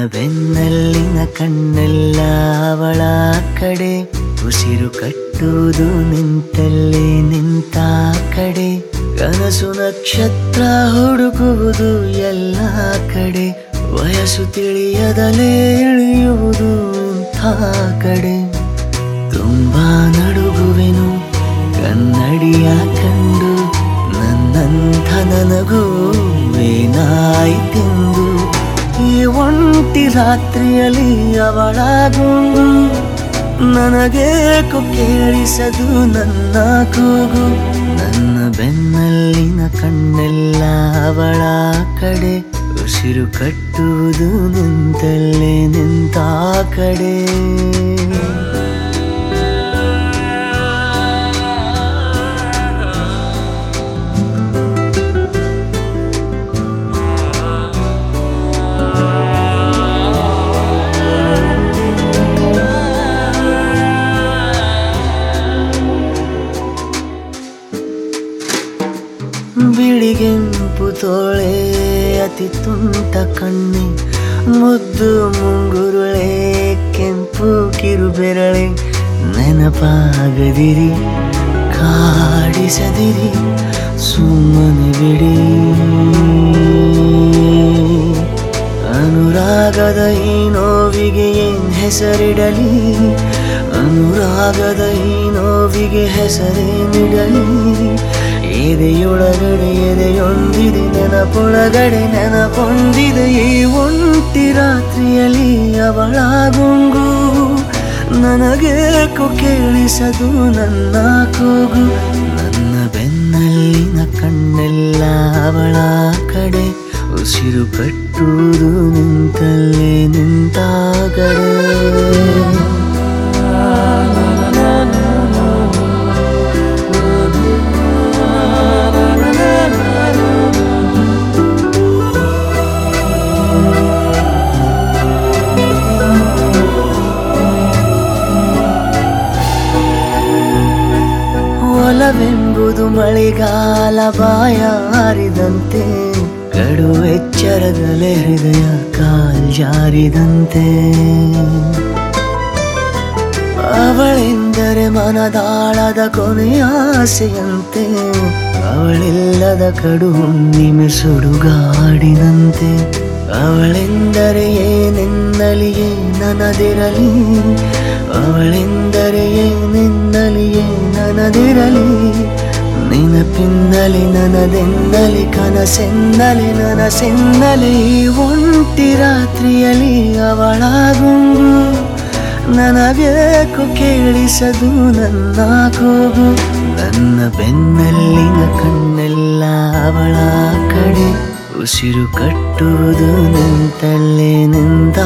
ಬೆನ್ನಲ್ಲಿನ ಕಣ್ಣೆಲ್ಲ ಅವಳ ಕಡೆ ಉಸಿರು ಕಟ್ಟುವುದು ನಿಂತಲ್ಲೇ ನಿಂತ ಕಡೆ ಕನಸು ನಕ್ಷತ್ರ ಹುಡುಕುವುದು ಎಲ್ಲ ಕಡೆ ವಯಸ್ಸು ತಿಳಿಯದಲೇ ಇಳಿಯುವುದು ಇಂಥ ಕಡೆ ತುಂಬಾ ನಡುಗುವೆನು ಕನ್ನಡಿಯ ಕಂಡು ನನ್ನಂಥ ನನಗೂ ಏನಾಯ್ತೆಂದು ಈ ಒಂಟಿ ರಾತ್ರಿಯಲ್ಲಿ ಅವಳ ಗುಂಗು ನನಗೇಕೋ ಕೇಳಿಸದು ನನ್ನ ಕೂಗು ನನ್ನ ಬೆನ್ನಲ್ಲಿನ ಕಣ್ಣೆಲ್ಲ ಅವಳ ಕಡೆ ಉಸಿರು ಕಟ್ಟುವುದು ನಿಂತಲ್ಲೇ ನಿಂತ ಕಡೆ ಬಿಳಿಗೆಂಪು ತೋಳೆ ಅತಿ ತುಂಟ ಕಣ್ಣೆ ಮುದ್ದು ಮುಂಗುರುಳೆ ಕೆಂಪು ಕಿರುಬೆರಳೆ ನೆನಪಾಗದಿರಿ ಕಾಡಿಸದಿರಿ ಸುಮ್ಮನೆ ಬಿಡಿ ಅನುರಾಗದ ಈ ನೋವಿಗೆ ಏನ್ ಹೆಸರಿಡಲಿ ಅನುರಾಗದ ಈ ನೋವಿಗೆ ಹೆಸರೇನಿಡಲಿ ಎದೆಯೊಳಗಡೆ ಎದೆಯೊಂದಿದೆ ನೆನಪೊಳಗಡೆ ನೆನಪೊಂದಿದೆ ಈ ಒಂಟಿ ರಾತ್ರಿಯಲ್ಲಿ ಅವಳ ಗುಂಗು ನನಗೇಕೋ ಕೇಳಿಸದು ನನ್ನ ಕೂಗು ನನ್ನ ಬೆನ್ನಲ್ಲಿನ ಕಣ್ಣೆಲ್ಲ ಅವಳ ಕಡೆ ಉಸಿರು ಕಟ್ಟುವುದು ನಿಂತಲ್ಲೇ ನಿಂತ ಕಡೆ ಒಲವೆಂಬುದು ಮಳೆಗಾಲ ಬಾಯ ಹಾರಿದಂತೆ ಕಡು ಎಚ್ಚರದಲೆ ಹೃದಯ ಕಾಲ್ ಜಾರಿದಂತೆ ಅವಳೆಂದರೆ ಮನದಾಳದ ಕೊನೆಯ ಆಸೆಯಂತೆ ಅವಳಿಲ್ಲದ ಕಡು ಹುಣ್ಣಿಮೆ ಸುಡುಗಾಡಿದಂತೆ ಅವಳೆಂದರೆ ಏನೆನ್ನಲಿಯೇ ನನದಿರಲಿ ಅವಳೆಂದರೆ ಏನೆನ್ನಲಿಯೇ ನನದಿರಲಿ ನೆನಪಿಂದಲಿ ನನದೆಂದಲಿ ಕನಸೆಂದಲಿ ನನಸೆಂದಲಿ ಈ ಒಂಟಿ ರಾತ್ರಿಯಲ್ಲಿ ಅವಳ ಗುಂಗು ನನಗೇಕೋ ಕೇಳಿಸದು ನನ್ನ ಕೂಗು ನನ್ನ ಬೆನ್ನಲ್ಲಿನ ಕಣ್ಣೆಲ್ಲ ಅವಳ ಕಡೆ ಉಸಿರು ಕಟ್ಟುವುದು ನಿಂತಲ್ಲೇ ನಿಂತ